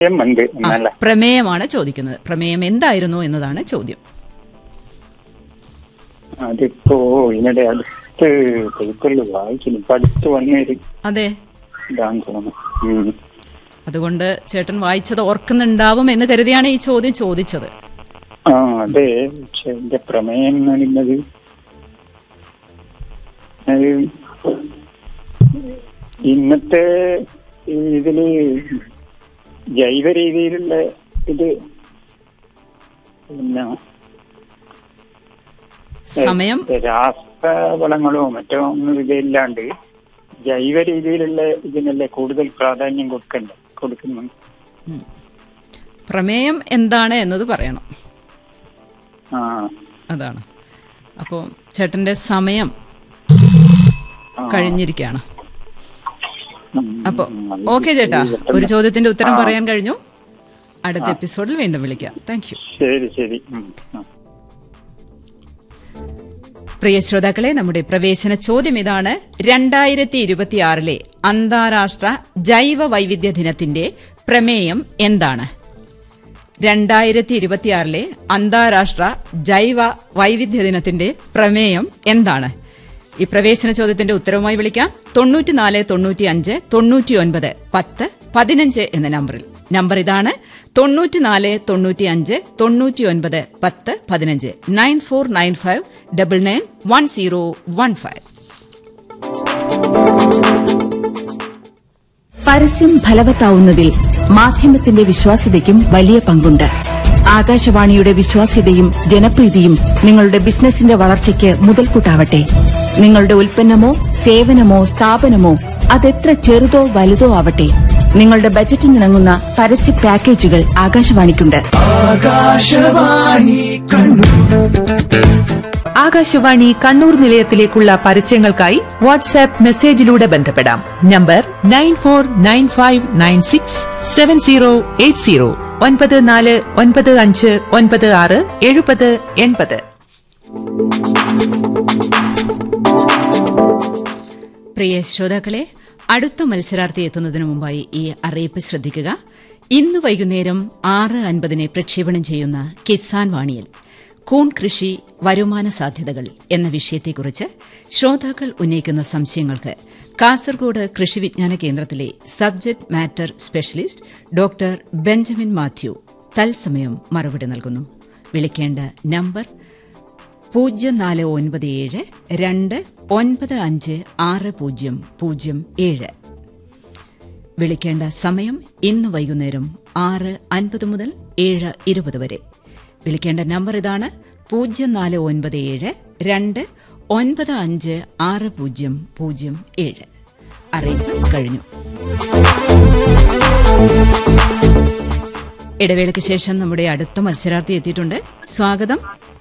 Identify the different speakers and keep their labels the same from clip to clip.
Speaker 1: പ്രമേയം ഉണ്ട്
Speaker 2: ആ,
Speaker 1: എന്നല്ല
Speaker 2: പ്രമേയമാണ് ചോദിക്കുന്നത് പ്രമേയം എന്തായിരുന്നു എന്നതാണ് ചോദ്യം
Speaker 1: അതിപ്പോ ഇതിനിടെ അടുത്ത് പേപ്പറിൽ വായിക്കുന്നു ഇപ്പൊ അടുത്ത് വന്നൊരു
Speaker 2: അതെ
Speaker 1: ഇതാന്ന് തോന്നുന്നു ഉം.
Speaker 2: അതുകൊണ്ട് ചേട്ടൻ വായിച്ചത് ഓർക്കുന്നുണ്ടാവും എന്ന് കരുതിയാണ് ഈ ചോദ്യം ചോദിച്ചത്
Speaker 1: ആ അതെ പക്ഷെ എന്റെ പ്രമേയം എന്ന് പറയുന്നത് അത് ഇന്നത്തെ ഈ ഇതില് ജൈവ രീതിയിലുള്ള ഇത് പിന്നെ
Speaker 2: സമയം
Speaker 1: രാസവളങ്ങളോ മറ്റോ ഒന്നും ഇതില്ലാണ്ട് ജൈവ രീതിയിലുള്ള ഇതിനല്ലേ കൂടുതൽ പ്രാധാന്യം കൊടുക്കണ്ട കൊടുക്കുന്നു
Speaker 2: ഉം. പ്രമേയം എന്താണ് എന്നത് പറയണം
Speaker 1: ആ
Speaker 2: അതാണ് അപ്പോൾ ചേട്ടന്റെ സമയം
Speaker 1: ആ.
Speaker 2: കഴിഞ്ഞിരിക്കുകയാണ്
Speaker 1: ഉം.
Speaker 2: അപ്പൊ
Speaker 1: അത്
Speaker 2: ഓക്കെ ചേട്ടാ
Speaker 1: പെട്ടെന്ന്.
Speaker 2: ഒരു ചോദ്യത്തിന്റെ ഉത്തരം
Speaker 1: ആ.
Speaker 2: പറയാൻ കഴിഞ്ഞു അടുത്ത എപ്പിസോഡിൽ വീണ്ടും വിളിക്കാം താങ്ക് യു
Speaker 1: ശരി ശരി ഉം. ആ.
Speaker 2: പ്രിയ ശ്രോതാക്കളെ നമ്മുടെ പ്രവേശന ചോദ്യം ഇതാണ് രണ്ടായിരത്തി ഇരുപത്തിയാറിലെ അന്താരാഷ്ട്ര ജൈവ വൈവിധ്യ ദിനത്തിന്റെ പ്രമേയം എന്താണ് രണ്ടായിരത്തി ഇരുപത്തിയാറിലെ അന്താരാഷ്ട്ര ജൈവ വൈവിധ്യ ദിനത്തിന്റെ പ്രമേയം എന്താണ് ഈ പ്രവേശന ചോദ്യത്തിന്റെ ഉത്തരവുമായി വിളിക്കാം തൊണ്ണൂറ്റിനാല് തൊണ്ണൂറ്റി അഞ്ച് തൊണ്ണൂറ്റി ഒൻപത് പത്ത് പതിനഞ്ച് എന്ന നമ്പറിൽ നമ്പർ ഇതാണ് തൊണ്ണൂറ്റിനാല് തൊണ്ണൂറ്റി അഞ്ച് തൊണ്ണൂറ്റി ഒൻപത് പത്ത് പതിനഞ്ച് nine four nine five double nine one zero one five
Speaker 3: പരസ്യം ഫലവത്താവുന്നതിൽ മാധ്യമത്തിന്റെ വിശ്വാസ്യതയ്ക്കും വലിയ പങ്കുണ്ട് ആകാശവാണിയുടെ വിശ്വാസ്യതയും ജനപ്രീതിയും നിങ്ങളുടെ ബിസിനസിന്റെ വളർച്ചയ്ക്ക് മുതൽക്കൂട്ടാവട്ടെ നിങ്ങളുടെ ഉൽപ്പന്നമോ സേവനമോ സ്ഥാപനമോ അതെത്ര ചെറുതോ വലുതോ ആവട്ടെ നിങ്ങളുടെ ബജറ്റിനിണങ്ങുന്ന പരസ്യ പാക്കേജുകൾ ആകാശവാണിക്കുണ്ട്
Speaker 4: ആകാശവാണി കണ്ണൂർ നിലയത്തിലേക്കുള്ള പരസ്യങ്ങൾക്കായി വാട്സാപ്പ് മെസ്സേജിലൂടെ ബന്ധപ്പെടാം number nine four nine five nine six seven zero eight zero ഒൻപത് നാല് ഒൻപത് അഞ്ച് ഒൻപത് ആറ് എഴുപത് എൺപത്
Speaker 2: പ്രിയ ശ്രോതാക്കളെ അടുത്ത മത്സരാർത്ഥി എത്തുന്നതിന് മുമ്പായി ഈ അറിയിപ്പ് ശ്രദ്ധിക്കുക ഇന്ന് വൈകുന്നേരം ആറ് അൻപതിനെ പ്രക്ഷേപണം ചെയ്യുന്ന കിസാൻ വാണിയിൽ കൂൺ കൃഷി വരുമാന സാധ്യതകൾ എന്ന വിഷയത്തെക്കുറിച്ച് ശ്രോതാക്കൾ ഉന്നയിക്കുന്ന സംശയങ്ങൾക്ക് കാസർഗോഡ് കൃഷി വിജ്ഞാന കേന്ദ്രത്തിലെ subject matter specialist doctor Benjamin Mathew തത്സമയം മറുപടി നൽകുന്നു വിളിക്കേണ്ട നമ്പർ പൂജ്യം നാല് ഒൻപത് ഏഴ് രണ്ട് ഒൻപത് അഞ്ച് ആറ് പൂജ്യം പൂജ്യം ഏഴ് വിളിക്കേണ്ട സമയം ഇന്ന് വൈകുന്നേരം ആറ് അൻപത് മുതൽ ഏഴ് ഇരുപത് വരെ വിളിക്കേണ്ട നമ്പർ ഇതാണ് പൂജ്യം നാല് ഒൻപത് ഏഴ് രണ്ട് ഒൻപത് അഞ്ച് ആറ് പൂജ്യം പൂജ്യം ഏഴ് അറിയിപ്പ് കഴിഞ്ഞു ഇടവേളയ്ക്ക് ശേഷം നമ്മുടെ അടുത്ത മത്സരാർത്ഥി എത്തിയിട്ടുണ്ട് സ്വാഗതം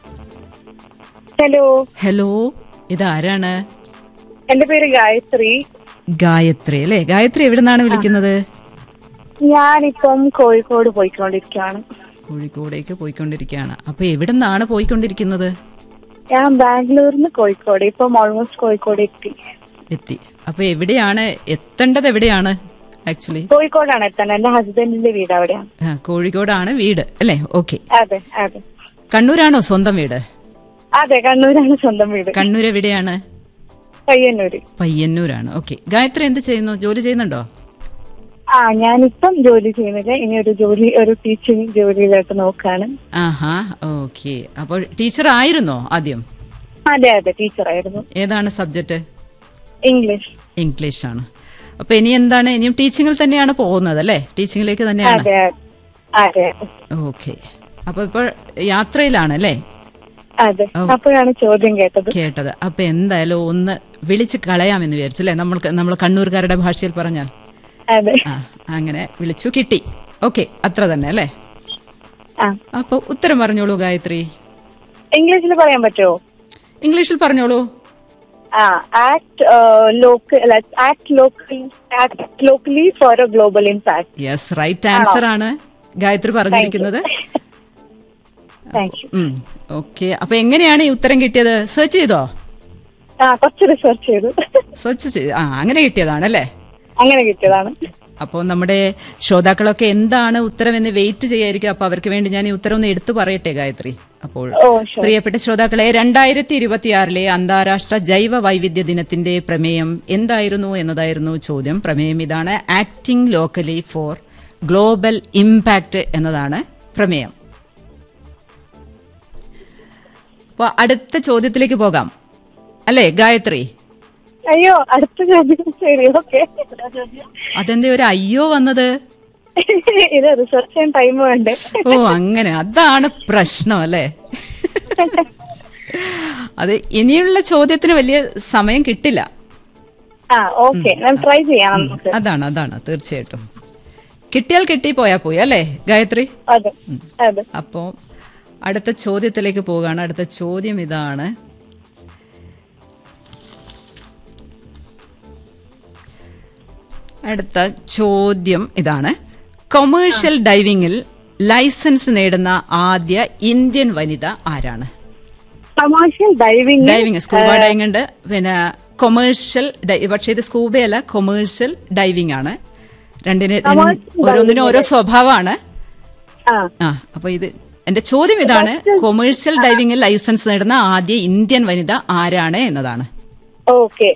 Speaker 5: ഹലോ
Speaker 2: ഹലോ ഇതാരാണ്
Speaker 5: എന്റെ പേര് ഗായത്രി
Speaker 2: ഗായത്രി അല്ലേ ഗായത്രി എവിടെ നിന്നാണ് വിളിക്കുന്നത്
Speaker 5: ഞാനിപ്പം കോഴിക്കോട് പോയിക്കൊണ്ടിരിക്കുകയാണ്
Speaker 2: കോഴിക്കോടേക്ക് പോയിക്കൊണ്ടിരിക്കുകയാണ് അപ്പൊ എവിടെ നിന്നാണ് പോയിക്കൊണ്ടിരിക്കുന്നത്
Speaker 5: ഞാൻ ബാംഗ്ലൂരിൽ നിന്ന് കോഴിക്കോട് ഇപ്പം ഓൾമോസ്റ്റ് കോഴിക്കോട് എത്തി
Speaker 2: എത്തി അപ്പൊ എവിടെയാണ് എത്തേണ്ടത് എവിടെയാണ് ആക്ച്വലി
Speaker 5: കോഴിക്കോടാണ് എത്തണം എന്റെ ഹസ്ബൻഡിന്റെ വീട് അവിടെയാണ്
Speaker 2: കോഴിക്കോടാണ് വീട് അല്ലേ ഓക്കെ
Speaker 5: അതെ അതെ
Speaker 2: കണ്ണൂരാണോ സ്വന്തം വീട്
Speaker 5: അതെ കണ്ണൂരാണ് സ്വന്തം വീട്
Speaker 2: കണ്ണൂർ എവിടെയാണ്
Speaker 5: പയ്യന്നൂര്
Speaker 2: പയ്യന്നൂരാണ് ഓക്കെ ഗായത്രി എന്ത് ചെയ്യുന്നു ജോലി ചെയ്യുന്നുണ്ടോ
Speaker 5: ആ ഞാനിപ്പം ജോലി ചെയ്യുന്നില്ല ഇനി ഒരു ജോലി ഒരു ടീച്ചിങ് ജോലിയിലോട്ട് നോക്കാണ്
Speaker 2: ആഹാ ഓക്കെ അപ്പോൾ ടീച്ചർ ആയിരുന്നോ ആദ്യം
Speaker 5: അതെ അതെ ടീച്ചറായിരുന്നു
Speaker 2: ഏതാണ് സബ്ജക്ട്
Speaker 5: ഇംഗ്ലീഷ്
Speaker 2: ഇംഗ്ലീഷ് ആണ് അപ്പൊ ഇനി എന്താണ് ഇനിയും ടീച്ചിങ്ങിൽ തന്നെയാണ് പോകുന്നത് അല്ലേ ടീച്ചിങ്ങിലേക്ക് തന്നെയാണ്
Speaker 5: അതെ അതെ
Speaker 2: ഓക്കെ അപ്പൊ ഇപ്പോൾ യാത്രയിലാണ് അല്ലേ
Speaker 5: അതെ
Speaker 2: ഓ.
Speaker 5: അപ്പോഴാണ് ചോദ്യം കേട്ടത്
Speaker 2: കേട്ടത് അപ്പൊ എന്തായാലും ഒന്ന് വിളിച്ച് കളയാമെന്ന് വിചാരിച്ചു അല്ലേ നമ്മൾക്ക് നമ്മൾ കണ്ണൂർക്കാരുടെ ഭാഷയിൽ പറഞ്ഞാൽ
Speaker 5: അതെ
Speaker 2: ആ അങ്ങനെ വിളിച്ചു കിട്ടി ഓക്കെ അത്ര തന്നെ അല്ലേ
Speaker 5: ആ
Speaker 2: അപ്പൊ ഉത്തരം പറഞ്ഞോളൂ ഗായത്രി
Speaker 5: ഇംഗ്ലീഷിൽ പറയാൻ പറ്റുമോ
Speaker 2: ഇംഗ്ലീഷിൽ പറഞ്ഞോളൂ
Speaker 5: ആ act local act local act locally for a global impact
Speaker 2: yes right answer ആണ് ഗായത്രി പറഞ്ഞിരിക്കുന്നത്
Speaker 5: താങ്ക് യു
Speaker 2: ഓക്കെ അപ്പൊ എങ്ങനെയാണ് ഈ ഉത്തരം കിട്ടിയത് സെർച്ച് ചെയ്തോ
Speaker 5: ആ കുറച്ച് റിസർച്ച് ചെയ്തു
Speaker 2: സെർച്ച് ചെയ്ത് ആ അങ്ങനെ കിട്ടിയതാണ് അല്ലേ
Speaker 5: അങ്ങനെ കിട്ടിയതാണ്
Speaker 2: അപ്പോൾ നമ്മുടെ ശ്രോതാക്കളൊക്കെ എന്താണ് ഉത്തരമെന്ന് വെയിറ്റ് ചെയ്യായിരിക്കും അപ്പൊ അവർക്ക് വേണ്ടി ഞാൻ ഈ ഉത്തരം ഒന്ന് എടുത്തു പറയട്ടെ ഗായത്രി അപ്പോൾ
Speaker 5: ഓ sure.
Speaker 2: പ്രിയപ്പെട്ട ശ്രോതാക്കളെ രണ്ടായിരത്തി ഇരുപത്തിയാറിലെ അന്താരാഷ്ട്ര ജൈവ വൈവിധ്യ ദിനത്തിന്റെ പ്രമേയം എന്തായിരുന്നു എന്നതായിരുന്നു ചോദ്യം പ്രമേയം ഇതാണ് acting locally for global impact എന്നതാണ് പ്രമേയം അപ്പോൾ അടുത്ത ചോദ്യത്തിലേക്ക് പോകാം അല്ലേ ഗായത്രി
Speaker 5: അയ്യോ അടുത്ത ചോദ്യം ശരി ഓക്കെ
Speaker 2: അതെന്തേ ഒരു അയ്യോ വന്നത്
Speaker 5: ഇത് റിസർച്ച് ചെയ്യാൻ ടൈം വേണ്ടേ
Speaker 2: ഓ അങ്ങനെ അതാണ് പ്രശ്നം അല്ലേ അത് ഇനിയുള്ള ചോദ്യത്തിന് വലിയ സമയം കിട്ടില്ല
Speaker 5: ആ ഓക്കെ ഞാൻ ട്രൈ ചെയ്യാം നമുക്ക്
Speaker 2: അതാണ് അതാണ് തീർച്ചയായിട്ടും കിട്ടിയാൽ കിട്ടി പോയാ പോയി അല്ലേ ഗായത്രി
Speaker 5: അതെ അതെ
Speaker 2: അപ്പോ അടുത്ത ചോദ്യത്തിലേക്ക് പോവുകയാണ് അടുത്ത ചോദ്യം ഇതാണ് അടുത്ത ചോദ്യം ഇതാണ് കൊമേഴ്ഷ്യൽ ഡൈവിംഗിൽ ലൈസൻസ് നേടുന്ന ആദ്യ ഇന്ത്യൻ വനിത ആരാണ്
Speaker 5: commercial diving
Speaker 2: diving scuba diving ഉണ്ട് പിന്നെ കൊമേഴ്ഷ്യൽ പക്ഷേ ഇത് സ്കൂബയല്ല കൊമേഴ്ഷ്യൽ ഡൈവിംഗ് ആണ് രണ്ടിന് രണ്ട് ഓരോന്നിനും ഓരോ സ്വഭാവമാണ്
Speaker 5: ആ
Speaker 2: ആ അപ്പൊ ഇത് എന്റെ ചോദ്യം ഇതാണ് കൊമേഴ്ഷ്യൽ ഡൈവിംഗിൽ ലൈസൻസ് നേടുന്ന ആദ്യ ഇന്ത്യൻ വനിത ആരാണ് എന്നതാണ്
Speaker 5: ഓക്കെ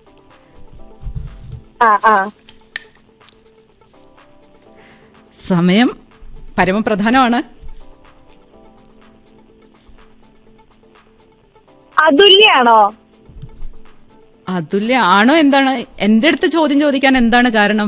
Speaker 5: ആ ആ
Speaker 2: സമയം പരമപ്രധാനമാണ്
Speaker 5: അതുല്യാണോ
Speaker 2: അതുല്യ ആണോ എന്താണ് എന്റെ അടുത്ത് ചോദ്യം ചോദിക്കാൻ എന്താണ് കാരണം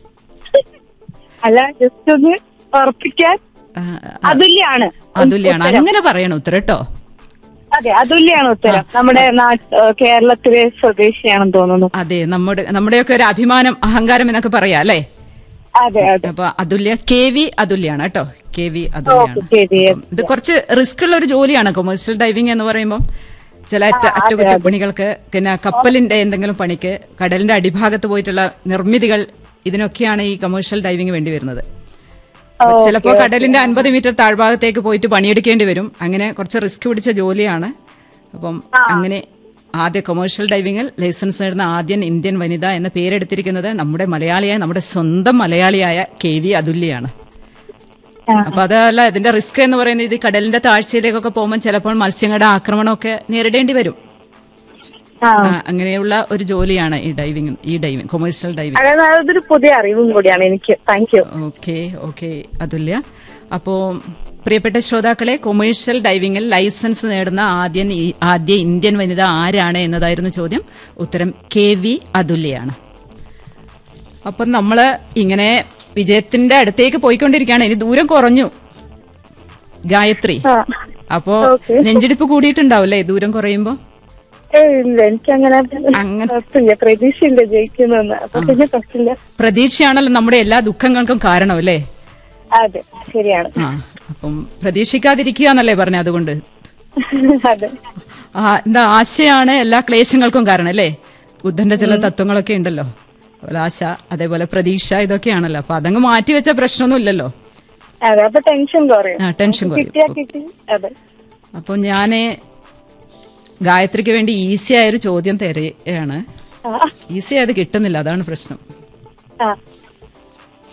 Speaker 5: അല്ല ജസ്റ്റ് ഒന്ന് ഉറപ്പിക്കാൻ
Speaker 2: ആ,
Speaker 5: അതുല്യാണ്
Speaker 2: അതുല്യാണ് അങ്ങനെ പറയണം ഉത്തരം കേട്ടോ
Speaker 5: അതെ അതുല്യാണ് ഉത്തരം നമ്മുടെ നാട്ട് കേരളത്തിലെ സ്വദേശിയാണെന്ന് തോന്നുന്നു
Speaker 2: അതെ നമ്മുടെ നമ്മുടെയൊക്കെ ഒരു അഭിമാനം അഹങ്കാരം എന്നൊക്കെ പറയാം അല്ലേ
Speaker 5: അതെ അതെ
Speaker 2: അപ്പൊ അതുല്യ കെ വി അതുല്യാണ് കേട്ടോ കെ വി അതുല്യാണ്
Speaker 5: ഓക്കെ ശരി
Speaker 2: അപ്പം ഇത് കുറച്ച് റിസ്ക് ഉള്ള ഒരു ജോലിയാണ് കൊമേഴ്സ്യൽ ഡൈവിംഗ് എന്ന് പറയുമ്പോൾ ചില അറ്റ അറ്റകുറ്റപ്പണികൾക്ക് പിന്നെ കപ്പലിന്റെ എന്തെങ്കിലും പണിക്ക് കടലിന്റെ അടിഭാഗത്ത് പോയിട്ടുള്ള നിർമ്മിതികൾ ഇതിനൊക്കെയാണ് ഈ കൊമേഴ്സ്യൽ ഡൈവിംഗ് വേണ്ടി വരുന്നത് അപ്പൊ ചിലപ്പോ കടലിന്റെ അൻപത് മീറ്റർ താഴ്ഭാഗത്തേക്ക് പോയിട്ട് പണിയെടുക്കേണ്ടി വരും അങ്ങനെ കുറച്ച് റിസ്ക് പിടിച്ച ജോലിയാണ് അപ്പം അങ്ങനെ ആദ്യ കൊമേഴ്ഷ്യൽ ഡൈവിംഗിൽ ലൈസൻസ് നേടുന്ന ആദ്യ ഇന്ത്യൻ വനിത എന്ന പേരെടുത്തിരിക്കുന്നത് നമ്മുടെ മലയാളിയായ നമ്മുടെ സ്വന്തം മലയാളിയായ കെ വി അതുല്യാണ് അപ്പൊ അതല്ല ഇതിന്റെ റിസ്ക് എന്ന് പറയുന്നത് ഇത് കടലിന്റെ താഴ്ചയിലേക്കൊക്കെ പോകുമ്പോൾ ചിലപ്പോൾ മത്സ്യങ്ങളുടെ ആക്രമണമൊക്കെ നേരിടേണ്ടി വരും
Speaker 5: ആ
Speaker 2: ആ, അങ്ങനെയുള്ള ഒരു ജോലിയാണ് ഈ ഡൈവിംഗ് ഈ ഡൈവിംഗ് കൊമേഴ്ഷ്യൽ ഡൈവിംഗ്
Speaker 5: അതായത് അതൊരു പുതിയ അറിവും കൂടിയാണ് എനിക്ക് thank you
Speaker 2: okay okay Athulya അപ്പോ പ്രിയപ്പെട്ട ശ്രോതാക്കളെ കൊമേഴ്ഷ്യൽ ഡൈവിംഗിൽ ലൈസൻസ് നേടുന്ന ആദ്യ ആദ്യ ഇന്ത്യൻ വനിത ആരാണ് എന്നതായിരുന്നു ചോദ്യം ഉത്തരം കെ വി അതുല്യാണ് അപ്പം നമ്മള് ഇങ്ങനെ വിജയത്തിന്റെ അടുത്തേക്ക് പോയിക്കൊണ്ടിരിക്കുകയാണ് ഇനി ദൂരം കുറഞ്ഞു ഗായത്രി
Speaker 5: ആ
Speaker 2: അപ്പോ
Speaker 5: Okay.
Speaker 2: നെഞ്ചിടിപ്പ് കൂടിയിട്ടുണ്ടാവില്ലേ ദൂരം കുറയുമ്പോ
Speaker 5: ഏയ് ഇല്ല എനിക്ക് അങ്ങനെ
Speaker 2: അങ്ങനെ-
Speaker 5: കുഴപ്പമില്ല പ്രതീക്ഷയില്ല ജയിക്കുന്നെന്ന് അപ്പൊ പിന്നെ പ്രശ്നമില്ല
Speaker 2: പ്രതീക്ഷയാണല്ലോ നമ്മുടെ എല്ലാ ദുഃഖങ്ങൾക്കും കാരണം അല്ലേ
Speaker 5: അതെ ശരിയാണ്
Speaker 2: ആ അപ്പം പ്രതീക്ഷിക്കാതിരിക്കുക എന്നല്ലേ പറഞ്ഞ അതുകൊണ്ട്
Speaker 5: അതെ
Speaker 2: ആ, എന്താ ആശയാണ് എല്ലാ ക്ലേശങ്ങൾക്കും കാരണം അല്ലേ ബുദ്ധന്റെ ചില തത്വങ്ങളൊക്കെ ഉണ്ടല്ലോ അതുപോലെ ആശ അതേപോലെ പ്രതീക്ഷ ഇതൊക്കെയാണല്ലോ അപ്പൊ അതങ്ങ് മാറ്റിവെച്ച പ്രശ്നമൊന്നും ഇല്ലല്ലോ
Speaker 5: അതെ അപ്പൊ ടെൻഷൻ കുറയും
Speaker 2: ആ ടെൻഷൻ കുറയും
Speaker 5: കിട്ടിയാ കിട്ടി അതെ
Speaker 2: അപ്പൊ ഞാന് ഗായത്രിക്ക് വേണ്ടി ഈസി ആയൊരു ചോദ്യം തരുകയാണ്
Speaker 5: ആ
Speaker 2: ഈസി ആയത് കിട്ടുന്നില്ല അതാണ് പ്രശ്നം
Speaker 5: ആ